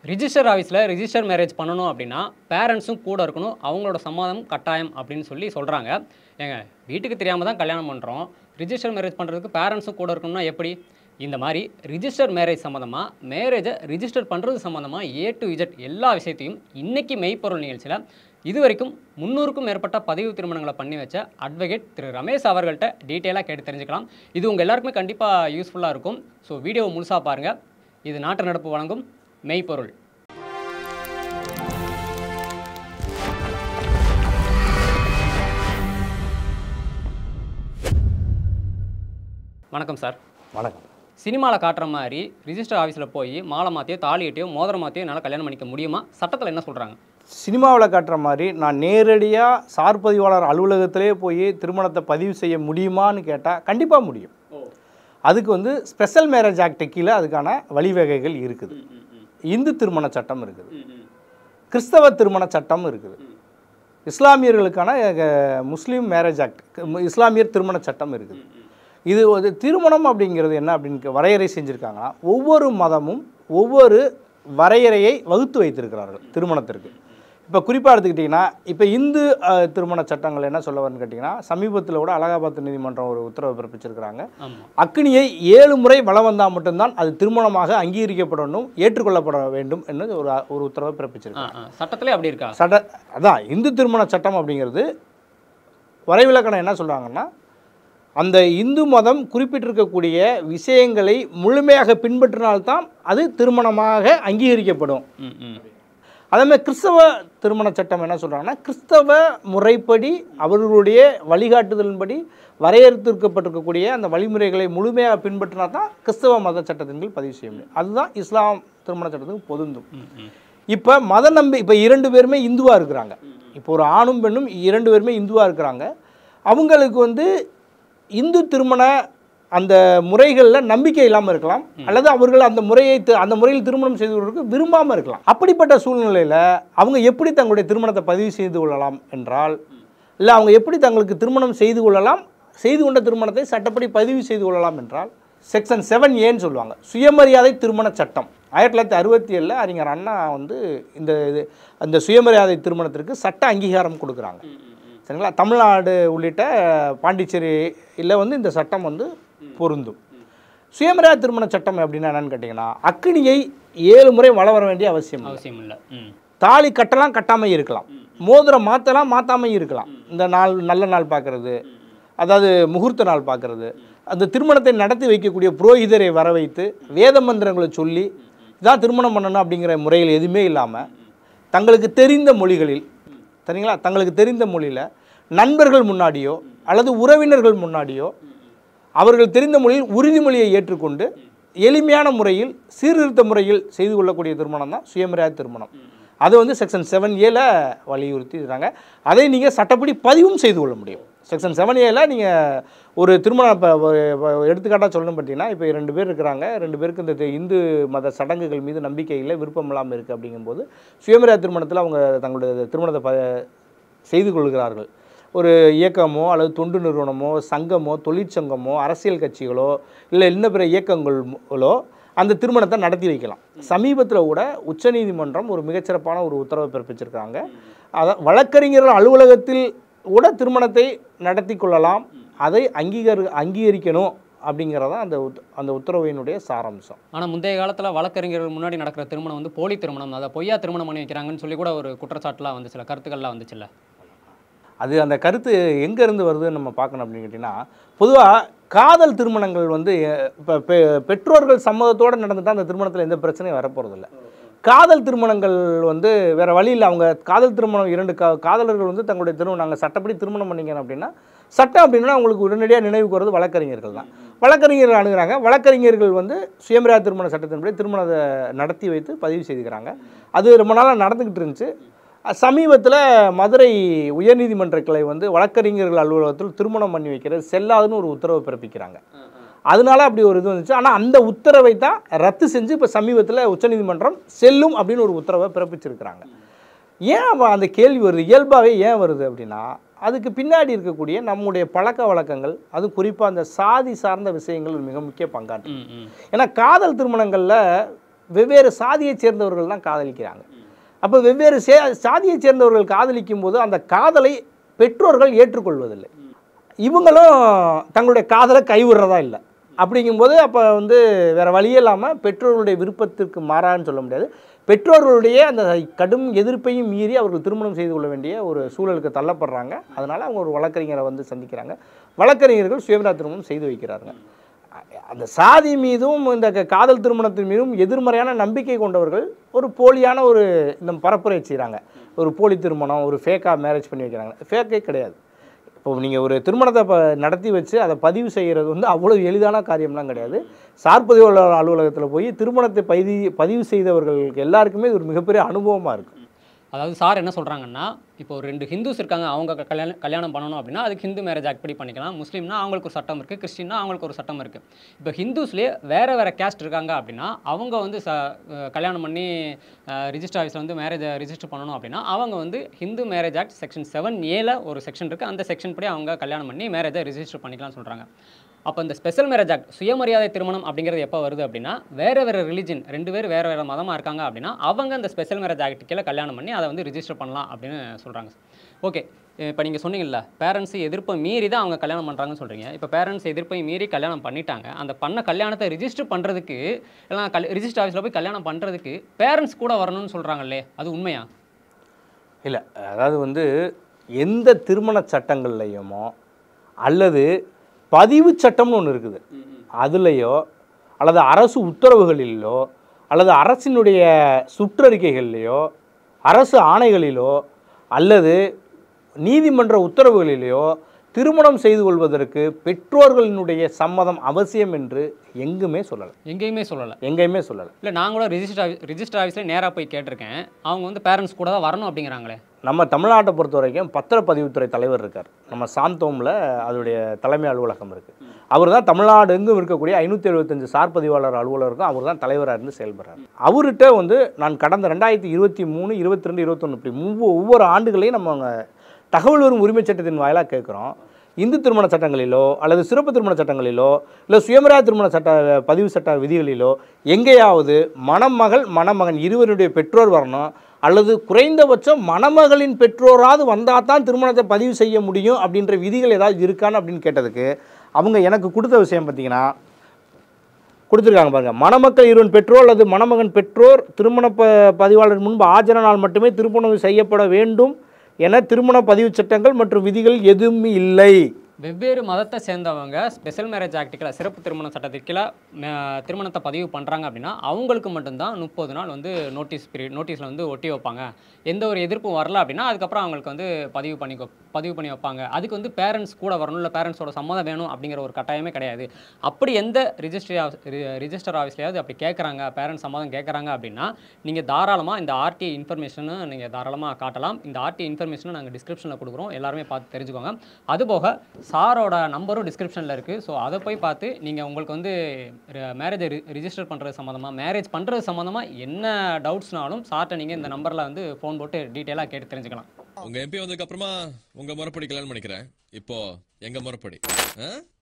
Register ஆஃபீஸில் register marriage பண்ணணும் அப்படின்னா பேரண்ட்ஸும் கூட இருக்கணும் அவங்களோட சம்மதம் கட்டாயம் அப்படின்னு சொல்லி சொல்கிறாங்க ஏங்க வீட்டுக்கு தெரியாமல் தான் கல்யாணம் பண்ணுறோம் ரிஜிஸ்டர் மேரேஜ் பண்ணுறதுக்கு பேரண்ட்ஸும் கூட இருக்கணும்னா எப்படி இந்த மாதிரி ரிஜிஸ்டர் மேரேஜ் சம்மந்தமாக மேரேஜை ரிஜிஸ்டர் பண்ணுறது சம்மந்தமாக ஏ டு இஜட் எல்லா விஷயத்தையும் இன்னைக்கு மெய்ப்பொருள் நிகழ்ச்சியில் இது வரைக்கும் முந்நூறுக்கும் மேற்பட்ட பதிவு திருமணங்களை பண்ணி வச்ச அட்வொகேட் திரு ரமேஷ் அவர்கள்ட்ட டீட்டெயிலாக கேட்டு தெரிஞ்சுக்கலாம் இது உங்கள் எல்லாருக்குமே கண்டிப்பாக யூஸ்ஃபுல்லாக இருக்கும் ஸோ வீடியோவை முழுசாக பாருங்கள் இது நாட்டு நடப்பு வழங்கும் மெய்ப்பொருள் வணக்கம் சார் வணக்கம் சினிமாவில் காட்டுற மாதிரி ரிஜிஸ்டர் ஆஃபீஸில் போய் மாலை மாற்றியோ தாலி எட்டியோ மோதிரம் மாற்றியோ என்னால் கல்யாணம் பண்ணிக்க முடியுமா சட்டத்தில் என்ன சொல்கிறாங்க சினிமாவில் காட்டுற மாதிரி நான் நேரடியாக சார் பதிவாளர் அலுவலகத்திலே போய் திருமணத்தை பதிவு செய்ய முடியுமான்னு கேட்டால் கண்டிப்பாக முடியும் அதுக்கு வந்து ஸ்பெஷல் மேரேஜ் ஆக்ட் கீழே அதுக்கான வழிவகைகள் இருக்குது இந்து திருமண சட்டம் இருக்குது கிறிஸ்தவ திருமண சட்டம் இருக்குது இஸ்லாமியர்களுக்கான அஹ், முஸ்லீம் மேரேஜ் ஆக்ட் இஸ்லாமியர் திருமண சட்டம் இருக்குது இது ஒரு திருமணம் அப்படிங்கிறது என்ன அப்படின்னு வரையறை செஞ்சுருக்காங்கன்னா ஒவ்வொரு மதமும் ஒவ்வொரு வரையறையை வகுத்து வைத்திருக்கிறார்கள் திருமணத்திற்கு இப்போ குறிப்பாக எடுத்துக்கிட்டிங்கன்னா இப்போ இந்து அஹ், திருமண சட்டங்கள் என்ன சொல்ல வரும்னு கேட்டிங்கன்னா சமீபத்தில் கூட அலகாபாத் நீதிமன்றம் ஒரு உத்தரவு பிறப்பிச்சிருக்கிறாங்க ஆமாம் அக்னியை ஏழு முறை வலம் வந்தால் மட்டும்தான் அது திருமணமாக அங்கீகரிக்கப்படணும் ஏற்றுக்கொள்ளப்பட வேண்டும் என்று ஒரு ஒரு உத்தரவை பிறப்பிச்சிருக்காங்க ஆ ஆ சட்டத்திலே அப்படி இருக்கா சட்ட அதான் இந்து திருமண சட்டம் அப்படிங்கிறது வரைவிலக்கணம் என்ன சொல்கிறாங்கன்னா அந்த இந்து மதம் குறிப்பிட்டிருக்கக்கூடிய விஷயங்களை முழுமையாக பின்பற்றினால்தான் அது திருமணமாக அங்கீகரிக்கப்படும் ம் ம் அதேமாதிரி கிறிஸ்தவ திருமண சட்டம் என்ன சொல்கிறாங்கன்னா கிறிஸ்தவ முறைப்படி அவர்களுடைய வழிகாட்டுதலின்படி வரையறுத்திருக்கப்பட்டிருக்கக்கூடிய அந்த வழிமுறைகளை முழுமையாக பின்பற்றினா தான் கிறிஸ்தவ மத சட்டத்தின் கீழ் பதிவு செய்ய முடியும் அதுதான் இஸ்லாம் திருமண சட்டத்துக்கு பொருந்தும் ம் ம் இப்போ மத நம்பி இப்போ இரண்டு பேருமே இந்துவாக இருக்கிறாங்க இப்போ ஒரு ஆணும் பெண்ணும் இரண்டு பேருமே இந்துவாக இருக்கிறாங்க அவங்களுக்கு வந்து இந்து திருமண அந்த முறைகளில் நம்பிக்கை இல்லாமல் இருக்கலாம் அல்லது அவர்கள் அந்த முறையை தி- அந்த முறையில் திருமணம் செய்து கொள்வதற்கு விரும்பாமல் இருக்கலாம் அப்படிப்பட்ட சூழ்நிலையில் அவங்க எப்படி தங்களுடைய திருமணத்தை பதிவு செய்து கொள்ளலாம் என்றால் இல்லை அவங்க எப்படி தங்களுக்கு திருமணம் செய்து கொள்ளலாம் செய்து கொண்ட திருமணத்தை சட்டப்படி பதிவு செய்து கொள்ளலாம் என்றால் செக்ஷன் செவன் ஏன்னு சொல்லுவாங்க சுயமரியாதை திருமண சட்டம் ஆயிரத்தி தொள்ளாயிரத்தி அறுபத்தி ஏழில் அறிஞர் அண்ணா வந்து இந்த இது அந்த சுயமரியாதை திருமணத்திற்கு சட்ட அங்கீகாரம் கொடுக்குறாங்க சரிங்களா தமிழ்நாடு உள்ளிட்ட பாண்டிச்சேரி இல்லை வந்து இந்த சட்டம் வந்து பொருந்தும் சுயமரியாதை திருமண சட்டம் அப்படின்னா என்னன்னு கேட்டிங்கன்னா அக்னியை ஏழு முறை வள வர வேண்டிய அவசியம் இல்லை. அவசியம் இல்லை ம் தாலி கட்டலாம் கட்டாமல் இருக்கலாம் மோதிரம் மாற்றலாம் மாற்றாமல் இருக்கலாம் இந்த நாள் நல்ல நாள் பார்க்கறது அதாவது முகூர்த்த நாள் பார்க்கறது அந்த திருமணத்தை நடத்தி வைக்கக்கூடிய புரோகிதரை வர வைத்து வேத மந்திரங்களை சொல்லி இதான் திருமணம் பண்ணணும் அப்படிங்கிற முறைகள் எதுவுமே இல்லாமல் தங்களுக்கு தெரிந்த மொழிகளில் சரிங்களா தங்களுக்கு தெரிந்த மொழியில் நண்பர்கள் முன்னாடியோ அல்லது உறவினர்கள் முன்னாடியோ அவர்கள் தெரிந்த மொழியில் உறுதிமொழியை ஏற்றுக்கொண்டு எளிமையான முறையில் சீர்திருத்த முறையில் செய்து கொள்ளக்கூடிய திருமணம் தான் சுயமரியாதை திருமணம் அது வந்து செக்ஷன் செவன் ஏல வலியுறுத்தி இருக்காங்க அதை நீங்கள் சட்டப்படி பதிவும் செய்து கொள்ள முடியும் செக்ஷன் செவன் ஏல நீங்கள் ஒரு திருமணம் இப்போ எடுத்துக்காட்டாக சொல்லணும் பார்த்தீங்கன்னா இப்போ ரெண்டு பேர் இருக்கிறாங்க ரெண்டு பேருக்கு இந்த தி- இந்து மத சடங்குகள் மீது நம்பிக்கை இல்லை விருப்பம் இல்லாமல் இருக்குது அப்படிங்கும்போது சுயமரியாதை திருமணத்தில் அவங்க தங்களுடைய திருமணத்தை ப செய்து கொள்கிறார்கள் ஒரு இயக்கமோ அல்லது தொண்டு நிறுவனமோ சங்கமோ தொழிற்சங்கமோ அரசியல் கட்சிகளோ இல்லை இன்னும் பிற இயக்கங்களோ அந்த திருமணத்தை நடத்தி வைக்கலாம் சமீபத்தில் கூட உச்சநீதிமன்றம் ஒரு மிகச்சிறப்பான ஒரு உத்தரவை பிறப்பிச்சிருக்காங்க அதை வழக்கறிஞர்கள் அலுவலகத்தில் கூட திருமணத்தை நடத்தி கொள்ளலாம் அதை அங்கீகரி அங்கீகரிக்கணும் அப்படிங்கிறது அந்த உத்- அந்த உத்தரவினுடைய சாராம்சம் ஆனால் முந்தைய காலத்தில் வழக்கறிஞர்கள் முன்னாடி நடக்கிற திருமணம் வந்து போலி திருமணம் அதை பொய்யா திருமணம் பண்ணி வைக்கிறாங்கன்னு சொல்லி கூட ஒரு குற்றச்சாட்டுலாம் வந்துச்சுல கருத்துக்கள்லாம் வந்துச்சுல்ல அது அந்த கருத்து எங்கேருந்து வருதுன்னு நம்ம பார்க்கணும் அப்படின்னு கேட்டிங்கன்னா பொதுவாக காதல் திருமணங்கள் வந்து இப்போ பெற்றோர்கள் சம்மதத்தோடு நடந்துட்டால் அந்த திருமணத்தில் எந்த பிரச்சனையும் வரப்போகிறதில்ல காதல் திருமணங்கள் வந்து வேறு வழி இல்லை அவங்க காதல் திருமணம் இரண்டு கா காதலர்கள் வந்து தங்களுடைய திருமணம் நாங்கள் சட்டப்படி திருமணம் பண்ணிக்கணும் அப்படின்னா சட்டம் அப்படின்னா அவங்களுக்கு உடனடியாக நினைவுக்கு வர்றது வழக்கறிஞர்கள் தான் வழக்கறிஞர்கள் அணுகுறாங்க வழக்கறிஞர்கள் வந்து சுயமரியாதை திருமண சட்டத்தின்படி திருமணத்தை நடத்தி வைத்து பதிவு செய்துக்கிறாங்க அது ரொம்ப நாளாக நடந்துக்கிட்டு இருந்துச்சு சமீபத்தில் மதுரை உயர்நீதிமன்ற கிளை வந்து வழக்கறிஞர்கள் அலுவலகத்தில் திருமணம் பண்ணி வைக்கிறது செல்லாதுன்னு ஒரு உத்தரவை பிறப்பிக்கிறாங்க அதனால அப்படி ஒரு இது வந்துச்சு ஆனால் அந்த உத்தரவை தான் ரத்து செஞ்சு இப்போ சமீபத்தில் உச்சநீதிமன்றம் செல்லும் அப்படின்னு ஒரு உத்தரவை பிறப்பிச்சிருக்கிறாங்க ஏன் அப்ப அந்த கேள்வி வருது இயல்பாகவே ஏன் வருது அப்படின்னா அதுக்கு பின்னாடி இருக்கக்கூடிய நம்முடைய பழக்க வழக்கங்கள் அது குறிப்பாக அந்த சாதி சார்ந்த விஷயங்கள் மிக முக்கிய பங்காற்று ம் ம் ஏன்னா காதல் திருமணங்களில் வெவ்வேறு சாதியைச் சேர்ந்தவர்கள் தான் காதலிக்கிறாங்க அப்போ வெவ்வேறு சே சாதியைச் சேர்ந்தவர்கள் காதலிக்கும் போது அந்த காதலை பெற்றோர்கள் ஏற்றுக்கொள்வதில்லை இவங்களும் தங்களுடைய காதலை கைவிடுறதா இல்லை அப்படிங்கும்போது அப்போ வந்து வேறு வழியே இல்லாமல் பெற்றோர்களுடைய விருப்பத்திற்கு மாறான்னு சொல்ல முடியாது பெற்றோர்களுடைய அந்த கடும் எதிர்ப்பையும் மீறி அவர்கள் திருமணம் செய்து கொள்ள வேண்டிய ஒரு சூழலுக்கு தள்ளப்படுறாங்க அதனால் அவங்க ஒரு வழக்கறிஞரை வந்து சந்திக்கிறாங்க வழக்கறிஞர்கள் சுயமரா திருமணம் செய்து வைக்கிறாங்க அந்த சாதி மீதும் இந்த க- காதல் திருமணத்தின் மீதும் எதிர்மறையான நம்பிக்கை கொண்டவர்கள் ஒரு போலியான ஒரு இந்த பரப்புரை செய்கிறாங்க ஒரு போலி திருமணம் ஒரு ஃபேக்காக மேரேஜ் பண்ணி வைக்கிறாங்க ஃபேக்கே கிடையாது இப்போ நீங்கள் ஒரு திருமணத்தை ப நடத்தி வச்சு அதை பதிவு செய்கிறது வந்து அவ்வளோ எளிதான காரியம்லாம் கிடையாது சார் பதிவாளர் அலுவலகத்தில் போய் திருமணத்தை பதிவு பதிவு செய்தவர்களுக்கு எல்லாருக்குமே இது ஒரு மிகப்பெரிய அனுபவமாக இருக்கும் அதாவது சார் என்ன சொல்கிறாங்கன்னா இப்போ ஒரு ரெண்டு ஹிந்துஸ் இருக்காங்க அவங்க க- கல்யாணம் கல்யாணம் பண்ணணும் அப்படின்னா அதுக்கு ஹிந்து மேரேஜ் ஆக்ட் படி பண்ணிக்கலாம் முஸ்லீம்னா அவங்களுக்கு ஒரு சட்டம் இருக்குது கிறிஸ்டின்னா அவங்களுக்கு ஒரு சட்டம் இருக்குது இப்போ ஹிந்துஸ்லேயே வேறு வேறு கேஸ்ட் இருக்காங்க அப்படின்னா அவங்க வந்து ச அஹ் கல்யாணம் பண்ணி ரிஜிஸ்டர் ஆஃபீஸில் வந்து மேரேஜ் ரிஜிஸ்டர் பண்ணணும் அப்படின்னா அவங்க வந்து Hindu marriage act section seven ஏல ஒரு செக்ஷன் இருக்குது அந்த செக்ஷன் படி அவங்க கல்யாணம் பண்ணி மேரேஜை ரிஜிஸ்டர் பண்ணிக்கலாம்னு சொல்கிறாங்க அப்போ இந்த ஸ்பெஷல் மேரேஜ் ஆக்ட் சுயமரியாதை திருமணம் அப்படிங்கிறது எப்போ வருது அப்படின்னா வேறு வேறு ரிலிஜன் ரெண்டு பேர் வேறு வேறு மதமாக இருக்காங்க அப்படின்னா அவங்க இந்த ஸ்பெஷல் மேரேஜ் ஆக்ட் கீழே கல்யாணம் பண்ணி அதை வந்து ரிஜிஸ்டர் பண்ணலாம் அப்படின்னு சொல்கிறாங்க ஓகே இப்போ நீங்கள் சொன்னீங்கல்ல பேரண்ட்ஸ் எதிர்ப்பை மீறி தான் அவங்க கல்யாணம் பண்ணுறாங்கன்னு சொல்கிறீங்க இப்போ பேரண்ட்ஸ் எதிர்ப்பை மீறி கல்யாணம் பண்ணிட்டாங்க அந்த பண்ண கல்யாணத்தை ரிஜிஸ்டர் பண்ணுறதுக்கு எல்லாம் கல் ரிஜிஸ்டர் ஆஃபீஸில் போய் கல்யாணம் பண்ணுறதுக்கு பேரண்ட்ஸ் கூட வரணும்னு சொல்கிறாங்களே அது உண்மையா இல்லை அதாவது வந்து எந்த திருமண சட்டங்கள்லையுமோ அல்லது பதிவு சட்டம்னு ஒன்று இருக்குது அதுலேயோ அல்லது அரசு உத்தரவுகளிலோ அல்லது அரசினுடைய சுற்றறிக்கைகள்லையோ அரசு ஆணைகளிலோ அல்லது நீதிமன்ற உத்தரவுகளிலேயோ திருமணம் செய்து கொள்வதற்கு பெற்றோர்களினுடைய சம்மதம் அவசியம் என்று எங்குமே சொல்லலை எங்கேயுமே சொல்லலை எங்கேயுமே சொல்லலை இல்லை நான் கூட ரிஜிஸ்டர் ஆஃபீஸ் ரிஜிஸ்டர் ஆஃபீஸில் நேராக போய் கேட்டிருக்கேன் அவங்க வந்து பேரண்ட்ஸ் கூட தான் வரணும் அப்படிங்கிறாங்களே நம்ம தமிழ்நாட்டை பொறுத்த வரைக்கும் பத்திரப்பதிவுத்துறை தலைவர் இருக்கார் நம்ம சாந்தோமில் அதோடைய தலைமை அலுவலகம் இருக்குது அவர் தான் தமிழ்நாடு எங்கும் இருக்கக்கூடிய ஐநூற்றி எழுபத்தஞ்சு சார் பதிவாளர் அலுவலருக்கும் அவர் தான் தலைவராக இருந்து செயல்படுறார் அவர்கிட்ட வந்து நான் கடந்த ரெண்டாயிரத்தி இருபத்தி மூணு இருபத்தி ரெண்டு இருபத்தொன்று இப்படி ஒவ்வொரு ஒவ்வொரு ஆண்டுகளையும் நம்ம அங்கே தகவல் வரும் உரிமை சட்டத்தின் வாயிலாக கேட்குறோம் இந்து திருமண சட்டங்களிலோ அல்லது சிறப்பு திருமண சட்டங்களிலோ இல்லை சுயமரியாதை திருமண சட்ட பதிவு சட்ட விதிகளிலோ எங்கேயாவது மணமகள் மணமகன் இருவருடைய பெற்றோர் வரணும் அல்லது குறைந்தபட்சம் மணமகளின் பெற்றோராவது வந்தால் தான் திருமணத்தை பதிவு செய்ய முடியும் அப்படின்ற விதிகள் ஏதாவது இருக்கான்னு அப்படின்னு கேட்டதுக்கு அவங்க எனக்கு கொடுத்த விஷயம் பார்த்தீங்கன்னா கொடுத்துருக்காங்க பாருங்க மணமக்கள் இருவன் பெற்றோர் அல்லது மணமகன் பெற்றோர் திருமண ப பதிவாளர் முன்பு ஆஜரானால் மட்டுமே திருமணம் செய்யப்பட வேண்டும் என திருமண பதிவு சட்டங்கள் மற்றும் விதிகள் எதுவும் இல்லை வெவ்வேறு மதத்தை சேர்ந்தவங்க ஸ்பெஷல் மேரேஜ் ஆக்டுக்கில் சிறப்பு திருமண சட்டத்திற்கில் திருமணத்தை பதிவு பண்ணுறாங்க அப்படின்னா அவங்களுக்கு மட்டும்தான் முப்பது நாள் வந்து நோட்டீஸ் பீரியட் நோட்டீஸில் வந்து ஒட்டி வைப்பாங்க எந்த ஒரு எதிர்ப்பும் வரல அப்படின்னா அதுக்கப்புறம் அவங்களுக்கு வந்து பதிவு பண்ணி பதிவு பண்ணி வைப்பாங்க அதுக்கு வந்து பேரண்ட்ஸ் கூட வரணும் இல்லை பேரண்ட்ஸோட சம்மதம் வேணும் அப்படிங்கிற ஒரு கட்டாயமே கிடையாது அப்படி எந்த ரிஜிஸ்ட்ரி ரிஜிஸ்டர் ஆஃபீஸ்லையாவது அப்படி கேட்குறாங்க பேரண்ட்ஸ் சம்மதம் கேட்குறாங்க அப்படின்னா நீங்கள் தாராளமாக இந்த ஆர்டிஐ இன்ஃபர்மேஷனை நீங்கள் தாராளமாக காட்டலாம் இந்த ஆர்டிஐ இன்ஃபர்மேஷனை நாங்கள் டிஸ்கிரிப்ஷனில் கொடுக்குறோம் எல்லாருமே பார்த்து தெரிஞ்சுக்கோங்க அதுபோக சாரோட நம்பரும் டிஸ்கிரிப்ஷனில் இருக்குது ஸோ அதை போய் பார்த்து நீங்கள் உங்களுக்கு வந்து மேரேஜை ரிஜிஸ்டர் பண்ணுறது சம்மந்தமாக மேரேஜ் பண்ணுறது சம்மந்தமாக என்ன டவுட்ஸ்னாலும் சார்ட்ட நீங்கள் இந்த நம்பரில் வந்து ஃபோன் போட்டு டீட்டெயிலாக கேட்டு தெரிஞ்சுக்கலாம் உங்க எம்பி வந்ததுக்கு அப்புறமா உங்க முறைப்படி கல்யாணம் பண்ணிக்கிறேன் இப்போ எங்க முறைப்படி ஆ?